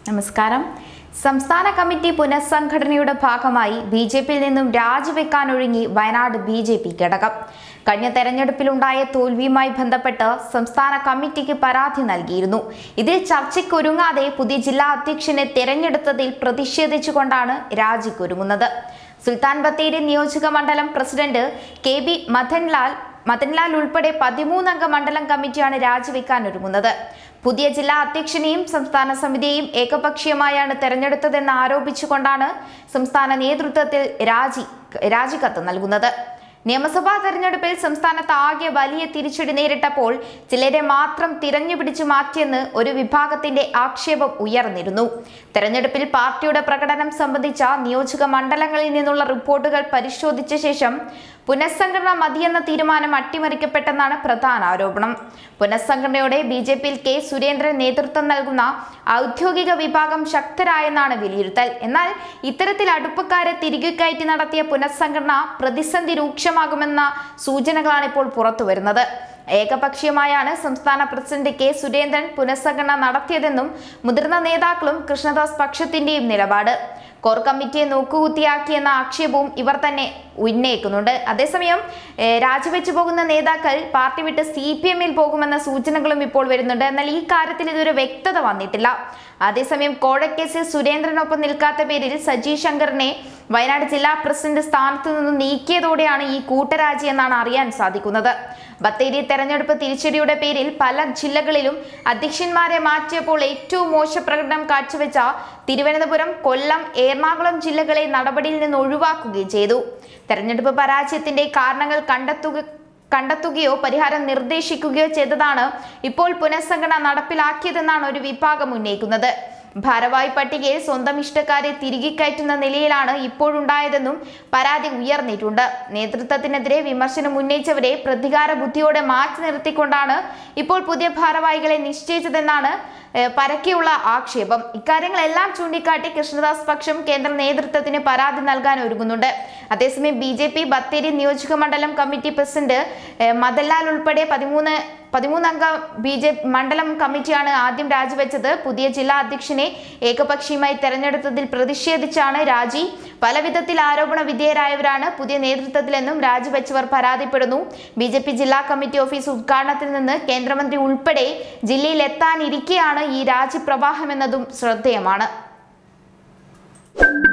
നമസ്കാരം സംസ്ഥാന കമ്മിറ്റി പുനഃസംഘടനയുടെ ഭാഗമായി ബി ജെ പിയിൽ നിന്നും രാജിവെക്കാനൊരുങ്ങി വയനാട് ബി ജെ പി ഘടകം കഴിഞ്ഞ തെരഞ്ഞെടുപ്പിലുണ്ടായ തോൽവിയുമായി ബന്ധപ്പെട്ട് സംസ്ഥാന കമ്മിറ്റിക്ക് പരാതി നൽകിയിരുന്നു ഇതിൽ ചർച്ചയ്ക്കൊരുങ്ങാതെ പുതിയ ജില്ലാ അധ്യക്ഷനെ തെരഞ്ഞെടുത്തതിൽ പ്രതിഷേധിച്ചുകൊണ്ടാണ് രാജിക്കൊരുങ്ങുന്നത് സുൽത്താൻ ബത്തേരി നിയോജക മണ്ഡലം president K B Madanlal Madanlal ഉൾപ്പെടെ പതിമൂന്നംഗ മണ്ഡലം കമ്മിറ്റിയാണ് രാജിവെക്കാൻ ഒരുങ്ങുന്നത് പുതിയ ജില്ലാ അധ്യക്ഷനെയും സംസ്ഥാന സമിതിയെയും ഏകപക്ഷീയമായാണ് തെരഞ്ഞെടുത്തതെന്ന് ആരോപിച്ചുകൊണ്ടാണ് സംസ്ഥാന നേതൃത്വത്തിൽ രാജി രാജിക്കത്ത് നൽകുന്നത് നിയമസഭാ തെരഞ്ഞെടുപ്പിൽ സംസ്ഥാനത്ത് ആകെ വലിയ തിരിച്ചടി നേരിട്ടപ്പോൾ ചിലരെ മാത്രം തിരഞ്ഞുപിടിച്ചു മാറ്റിയെന്ന് ഒരു വിഭാഗത്തിന്റെ ആക്ഷേപം ഉയർന്നിരുന്നു തെരഞ്ഞെടുപ്പിൽ പാർട്ടിയുടെ പ്രകടനം സംബന്ധിച്ച നിയോജക മണ്ഡലങ്ങളിൽ നിന്നുള്ള റിപ്പോർട്ടുകൾ പരിശോധിച്ച ശേഷം പുനഃസംഘടന മതിയെന്ന തീരുമാനം അട്ടിമറിക്കപ്പെട്ടെന്നാണ് പ്രധാന ആരോപണം പുനഃസംഘടനയോടെ ബി ജെ പിയിൽ കെ സുരേന്ദ്രൻ നേതൃത്വം നൽകുന്ന ഔദ്യോഗിക വിഭാഗം ശക്തരായെന്നാണ് വിലയിരുത്തൽ എന്നാൽ ഇത്തരത്തിൽ അടുപ്പക്കാരെ തിരികെ കയറ്റി നടത്തിയ പുനഃസംഘടന പ്രതിസന്ധി രൂക്ഷമാകുമെന്ന സൂചനകളാണ് ഇപ്പോൾ പുറത്തുവരുന്നത് ഏകപക്ഷീയമായാണ് സംസ്ഥാന പ്രസിഡന്റ് കെ സുരേന്ദ്രൻ പുനഃസംഘടന നടത്തിയതെന്നും മുതിർന്ന നേതാക്കളും കൃഷ്ണദാസ് പക്ഷത്തിന്റെയും നിലപാട് കോർ കമ്മിറ്റിയെ നോക്കുകുത്തിയാക്കിയെന്ന ആക്ഷേപവും ഇവർ തന്നെ ഉന്നയിക്കുന്നുണ്ട് അതേസമയം ഏഹ്, രാജിവെച്ചു പോകുന്ന നേതാക്കൾ പാർട്ടി വിട്ട് സി പി എമ്മിൽ പോകുമെന്ന സൂചനകളും ഇപ്പോൾ വരുന്നുണ്ട് എന്നാൽ ഈ കാര്യത്തിൽ ഇതൊരു വ്യക്തത വന്നിട്ടില്ല അതേസമയം കോഴക്കേസിൽ സുരേന്ദ്രനൊപ്പം നിൽക്കാത്ത പേരിൽ സജി ശങ്കറിനെ വയനാട് ജില്ലാ പ്രസിഡന്റ് സ്ഥാനത്ത് നിന്ന് നീക്കിയതോടെയാണ് ഈ കൂട്ടരാജി എന്നാണ് അറിയാൻ സാധിക്കുന്നത് ബത്തേരി തെരഞ്ഞെടുപ്പ് തിരിച്ചടിയുടെ പേരിൽ പല ജില്ലകളിലും അധ്യക്ഷന്മാരെ മാറ്റിയപ്പോൾ ഏറ്റവും മോശ പ്രകടനം കാഴ്ചവെച്ച തിരുവനന്തപുരം കൊല്ലം എറണാകുളം ജില്ലകളെ നടപടിയിൽ നിന്ന് ഒഴിവാക്കുകയും ചെയ്തു തെരഞ്ഞെടുപ്പ് പരാജയത്തിന്റെ കാരണങ്ങൾ കണ്ടെത്തുക കണ്ടെത്തുകയോ പരിഹാരം നിർദ്ദേശിക്കുകയോ ചെയ്തതാണ് ഇപ്പോൾ പുനഃസംഘടന നടപ്പിലാക്കിയതെന്നാണ് ഒരു വിഭാഗം ഉന്നയിക്കുന്നത് ഭാരവാഹി പട്ടികയിൽ സ്വന്തം ഇഷ്ടക്കാരെ തിരികെ കയറ്റുന്ന നിലയിലാണ് ഇപ്പോഴുണ്ടായതെന്നും പരാതി ഉയർന്നിട്ടുണ്ട് നേതൃത്വത്തിനെതിരെ വിമർശനം ഉന്നയിച്ചവരെ പ്രതികാര ബുദ്ധിയോടെ മാറ്റി നിർത്തിക്കൊണ്ടാണ് ഇപ്പോൾ പുതിയ ഭാരവാഹികളെ നിശ്ചയിച്ചതെന്നാണ് ഏഹ്, പരക്കെയുള്ള ആക്ഷേപം ഇക്കാര്യങ്ങളെല്ലാം ചൂണ്ടിക്കാട്ടി കൃഷ്ണദാസ് പക്ഷം കേന്ദ്ര നേതൃത്വത്തിന് പരാതി നൽകാൻ ഒരുങ്ങുന്നുണ്ട് അതേസമയം ബി ജെ പി ബത്തേരി നിയോജക മണ്ഡലം കമ്മിറ്റി പ്രസിഡന്റ് ഏഹ്, മദൻലാൽ ഉൾപ്പെടെ പതിമൂന്ന് പതിമൂന്നംഗ ബി ജെ മണ്ഡലം കമ്മിറ്റിയാണ് ആദ്യം രാജിവെച്ചത് പുതിയ ജില്ലാ അധ്യക്ഷനെ ഏകപക്ഷീയമായി തെരഞ്ഞെടുത്തതിൽ പ്രതിഷേധിച്ചാണ് രാജി പല വിധത്തിൽ ആരോപണ വിധേയരായവരാണ് പുതിയ നേതൃത്വത്തിലെന്നും രാജിവെച്ചവർ പരാതിപ്പെടുന്നു ബി ജെ പി ജില്ലാ കമ്മിറ്റി ഓഫീസ് ഉദ്ഘാടനത്തിൽ നിന്ന് കേന്ദ്രമന്ത്രി ഉൾപ്പെടെ ജില്ലയിൽ എത്താനിരിക്കെയാണ് ഈ രാജിപ്രവാഹമെന്നതും ശ്രദ്ധേയമാണ്